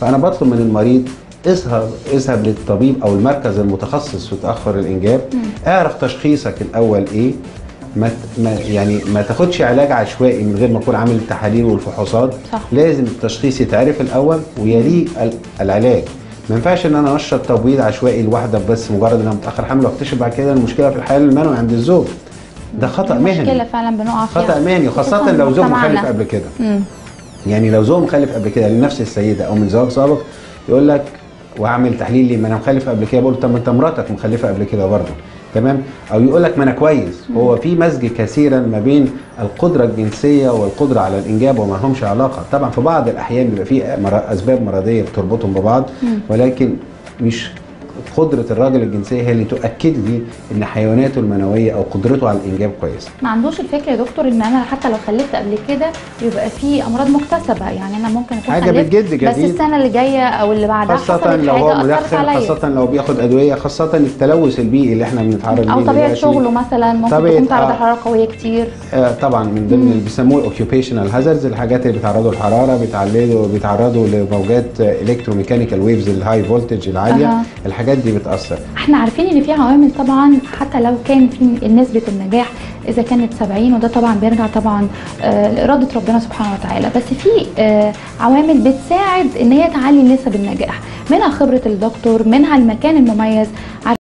فانا بطلب من المريض اذهب اذهب للطبيب او المركز المتخصص في تاخر الانجاب اعرف تشخيصك الاول ايه ما ت- ما يعني ما تاخدش علاج عشوائي من غير ما تكون عامل التحاليل والفحوصات صح. لازم التشخيص يتعرف الاول ويليه ال- العلاج ما ينفعش ان انا اشرب تبويض عشوائي لواحده بس مجرد انها متاخر حمل واكتشف بعد كده المشكله في الحياه المنوي عند الزوج ده خطا مشكله مهني فعلا بنقع فيها خطا مهني خصوصاً وخاصه لو زوج مجتمعنا. مخلف قبل كده مم. يعني لو زوج مخلف قبل كده لنفس السيده او من زواج سابق يقول لك وعامل تحليل لي ما انا مخلف قبل كده بقول له طب ما انت مراتك مخلفه قبل كده برضه تمام او يقول لك ما انا كويس هو في مزج كثيرا ما بين القدره الجنسيه والقدره على الانجاب وما لهمش علاقه طبعا في بعض الاحيان بيبقى في مر- اسباب مرضيه بتربطهم ببعض ولكن مش قدره الراجل الجنسيه هي اللي تؤكد لي ان حيواناته المنويه او قدرته على الانجاب كويسه ما عندوش الفكره يا دكتور ان انا حتى لو خلفت قبل كده يبقى في امراض مكتسبه يعني انا ممكن اكون حاجة خلفت بتجد بس جديد. السنه اللي جايه او اللي بعدها خاصة حصلت لو هو حاجه اثرت مدخن عليا خاصة لو بياخد أدوية خاصة التلوث البيئي اللي احنا بنتعرض ليه او طبيعه دلوقتي. شغله مثلا ممكن طبيعة- تكون تعرض آه. لحراره قويه كتير آه طبعا من ضمن اللي بيسموه الاوكيوبيشنال هازاردز الحاجات اللي بيتعرضوا للحرارة بيتعرضوا بيتعرضوا لموجات الكتروميكانيكال ويفز الهاي فولتج العالية أها. الحاجات دي بتأثر احنا عارفين ان في عوامل طبعا حتى لو كان في نسبه النجاح اذا كانت 70 وده طبعا بيرجع طبعا آه، لاراده ربنا سبحانه وتعالى بس في آه، عوامل بتساعد ان هي تعلي نسب النجاح منها خبره الدكتور منها المكان المميز